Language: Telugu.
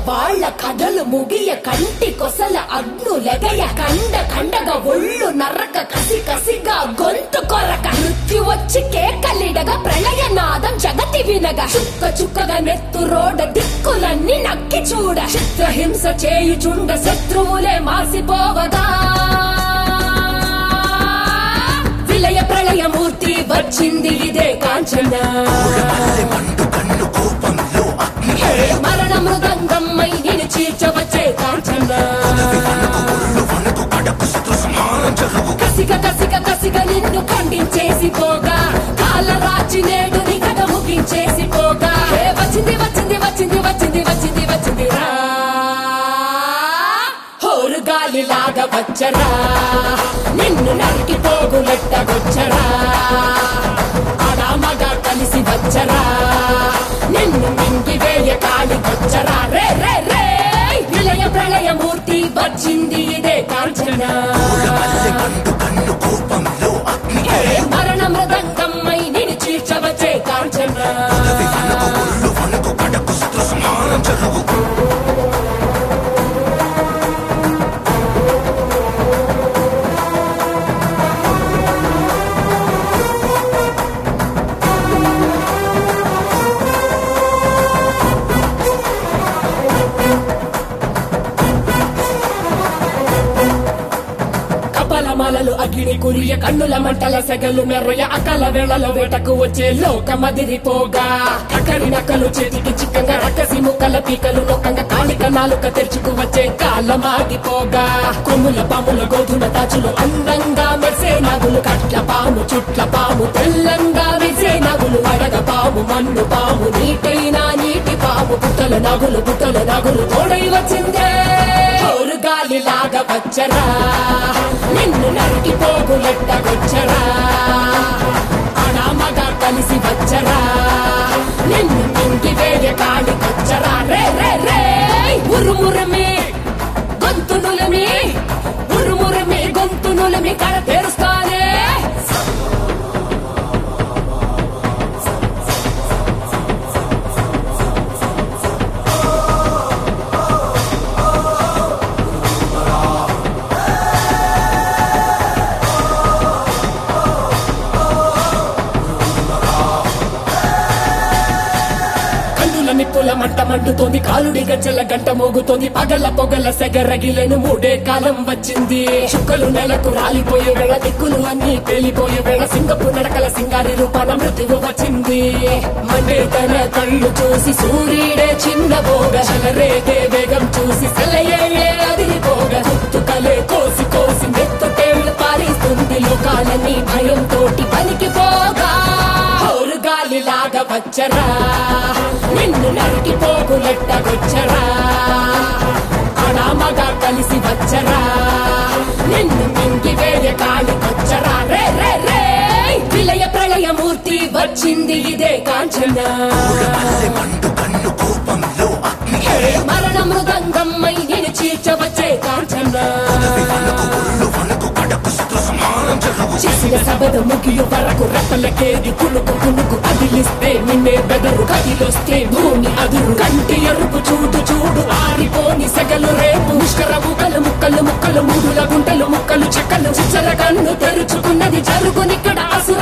వాళ్ళ కథలు ముగియ కంటి కొసల అగ్ను లెగయ కండ కండగా ఒళ్ళు నరక కసి కసిగా గొంతు కొరక మృత్యు వచ్చి కేకలిడగా ప్రళయ నాదం జగతి వినగా చుక్క చుక్కగా నెత్తు రోడ దిక్కులన్నీ నక్కి చూడ చిత్రహింస చేయుచుండ శత్రువులే మాసిపోవగా విలయ ప్రళయమూర్తి వచ్చింది ఇదే కాంచన హే మరణ మృదంగమ్మై నేను చీర్చవచ్చే కాంచన కసిక కసిక కసిక నిన్ను ఖండించేసి పోగా కాల రాచి నేడు నీ కథ ముగించేసి పోగా హే వచ్చింది వచ్చింది వచ్చింది వచ్చింది వచ్చింది వచ్చింది రా హోరు గాలి లాగా వచ్చరా నిన్ను నరికి పోగులెట్టగొచ్చరా ఆడామగా కలిసి వచ్చరా నిన్ను మింగి వేయ కాలికొచ్చరా రే రే రే విలయ ప్రళయమూర్తి వచ్చింది ఇదే కాంచన హే మరణ మృదంగమ్మై నిన్ను చీల్చవచ్చే కాంచన కపలమాలలు అగ్ని కురియ కన్నుల మంటల సెగలు మెర్రయ అకల వేళలో వేటకు వచ్చే లోకమదిరిపోగా అక్కడి నక్కలు చేతికి చిక్కంగా రక్కసి ముక్కల పీకలు లోకంగా కాలిక నాలుక తెరుచుకు వచ్చే కాలమాగిపోగా కొమ్ముల పాముల గోధుమ తాచులు అందంగా మెరిసే నాగులు కట్ల పాము చుట్ల పాము తెల్లంగా మెరిసే నాగులు అడగ పాము మన్ను పాము నీటైన నీటి పాము పుట్టల నాగులు పుట్టల నాగులు తోడై వచ్చిందే హోరు గాలి లాగా వచ్చరా నిన్ను నరికి పోగులెట్టగొచ్చరా ఆడామగా కలిసి వచ్చరా నిన్ను మింగి వేయ కాలికొచ్చరా రే రే రే ఉరుమురమే గొంతునులమి ఉరుమురమి గొంతునులమి కడ తెరుస్తానే కన్నుల నిప్పుల మంట మండుతోంది కాలుడి గజ్జల గంట మోగుతోంది పగల పొగల సెగరగిలేను మూడే కాలం వచ్చింది చుక్కలు నెలకు రాలిపోయే వేళ దిక్కులు అన్ని పేలిపోయే వేళ సింగపు నడకల సింగారి రూపాన మృత్యువు వచ్చింది మండే తన కళ్ళు చూసి సూర్యుడే చిన్న బోగ చలరేగే వేగం చూసి సెలయే అదిరిపోగ చుట్టుకలే కోసి కోసి నెత్తుకేళ్లు పారిస్తుంది లోకాలన్నీ భయంతోటి పనికిపోగా హోరు గాలి లాగా వచ్చరా నిన్ను నరికి పోగులెట్టగొచ్చరా ఆడామగా కలిసి వచ్చరా నిన్ను మింగి వేయ కాలికొచ్చరా రే రే రే విలయ ప్రళయమూర్తి వచ్చింది ఇదే కాంచన హే మరణ మృదంగమ్మై నేను చీల్చవచ్చే కాంచన చేసిన సబద ముగియు వరకు రెప్పలకేది కునుకు కునుకు అదిలిస్తే నిన్నే బెదరు కదిలొస్తే భూమి అదురు కంటి ఎరుపు చూడు చూడు ఆరిపోని సెగలు రేపు ముష్కర ముక్కలు ముక్కలు ముక్కలు మూడుల గుంటలు ముక్కలు చెక్కలు చిచ్చర కన్ను తెరుచుకున్నది జరుగునిక్కడ అసుర